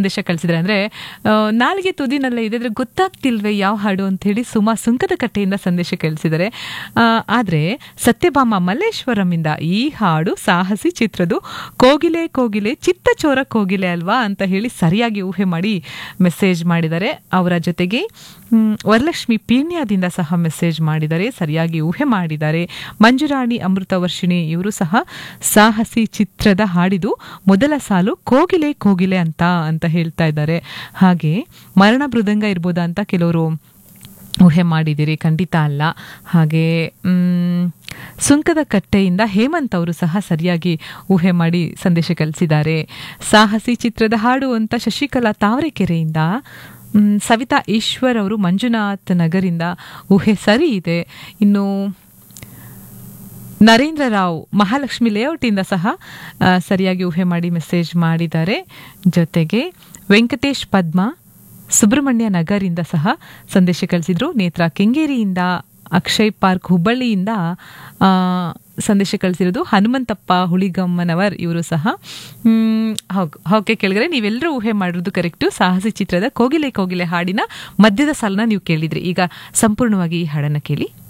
ಸಂದೇಶ ಕಳಿಸಿದ್ರೆ ಅಂದರೆ ನಾಲಿಗೆ ತುದಿನಲ್ಲೇ ಇದೆ ಆದರೆ ಗೊತ್ತಾಗ್ತಿಲ್ವೇ ಯಾವ ಹಾಡು ಅಂಥೇಳಿ ಸುಮಾ ಸುಂಕದ ಕಟ್ಟೆಯಿಂದ ಸಂದೇಶ ಕಳಿಸಿದ್ದಾರೆ ಆದರೆ ಸತ್ಯಭಾಮ ಮಲ್ಲೇಶ್ವರಮಿಂದ ಈ ಹಾಡು ಸಾಹಸಿ ಚಿತ್ರದ್ದು ಕೋಗಿಲೆ ಕೋಗಿಲೆ ಚಿತ್ತಚೋರ ಕೋಗಿಲೆ ಅಲ್ವಾ ಅಂತ ಹೇಳಿ ಸರಿಯಾಗಿ ಊಹೆ ಮಾಡಿ ಮೆಸೇಜ್ ಮಾಡಿದ್ದಾರೆ ಅವರ ಜೊತೆಗೆ ಮ್, ವರಲಕ್ಷ್ಮಿ ಪೀಣ್ಯದಿಂದ ಸಹ ಮೆಸೇಜ್ ಮಾಡಿದ್ದಾರೆ ಸರಿಯಾಗಿ ಊಹೆ ಮಾಡಿದ್ದಾರೆ ಮಂಜುರಾಣಿ ಅಮೃತವರ್ಷಿಣಿ ಇವರು ಸಹ ಸಾಹಸಿ ಚಿತ್ರದ ಹಾಡಿದು ಮೊದಲ ಸಾಲು ಕೋಗಿಲೆ ಕೋಗಿಲೆ ಅಂತ ಅಂತ ಹೇಳ್ತಾ ಇದ್ದಾರೆ ಹಾಗೆ ಮರಣ ಮೃದಂಗ ಇರ್ಬೋದಾ ಅಂತ ಕೆಲವರು ಊಹೆ ಮಾಡಿದ್ದೀರಿ ಖಂಡಿತ ಅಲ್ಲ ಹಾಗೆ ಮ್, ಸುಂಕದ ಕಟ್ಟೆಯಿಂದ ಹೇಮಂತ್ ಅವರು ಸಹ ಸರಿಯಾಗಿ ಊಹೆ ಮಾಡಿ ಸಂದೇಶ ಕಳಿಸಿದ್ದಾರೆ ಸಾಹಸಿ ಚಿತ್ರದ ಹಾಡು ಅಂತ ಶಶಿಕಲಾ ತಾವರೆಕೆರೆಯಿಂದ ಮ್, ಸವಿತಾ ಈಶ್ವರ್ ಅವರು ಮಂಜುನಾಥ್ ನಗರಿಂದ ಊಹೆ ಸರಿ ಇದೆ ಇನ್ನು ನರೇಂದ್ರ ರಾವ್ ಮಹಾಲಕ್ಷ್ಮಿ ಲೇಔಟಿಂದ ಸಹ ಆ, ಸರಿಯಾಗಿ ಊಹೆ ಮಾಡಿ ಮೆಸೇಜ್ ಮಾಡಿದ್ದಾರೆ ಜೊತೆಗೆ ವೆಂಕಟೇಶ್ ಪದ್ಮ ಸುಬ್ರಹ್ಮಣ್ಯ ನಗರಿಂದ ಸಹ ಸಂದೇಶ ಕಳಿಸಿದ್ರು ನೇತ್ರ ಕೆಂಗೇರಿಯಿಂದ ಅಕ್ಷಯ್ ಪಾರ್ಕ್ ಹುಬ್ಬಳ್ಳಿಯಿಂದ ಆ, ಸಂದೇಶ ಕಳಿಸಿರೋದು ಹನುಮಂತಪ್ಪ ಹುಳಿಗಮ್ಮನವರ್ ಇವರು ಸಹ ಓಕೆ ಕೇಳಿದ್ರೆ ನೀವೆಲ್ಲರೂ ಊಹೆ ಮಾಡಿರೋದು ಕರೆಕ್ಟು ಸಾಹಸಿ ಚಿತ್ರದ ಕೋಗಿಲೆ ಕೋಗಿಲೆ ಹಾಡಿನ ಮಧ್ಯದ ಸಾಲನ್ನ ನೀವು ಕೇಳಿದ್ರಿ ಈಗ ಸಂಪೂರ್ಣವಾಗಿ ಈ ಹಾಡನ್ನು ಕೇಳಿ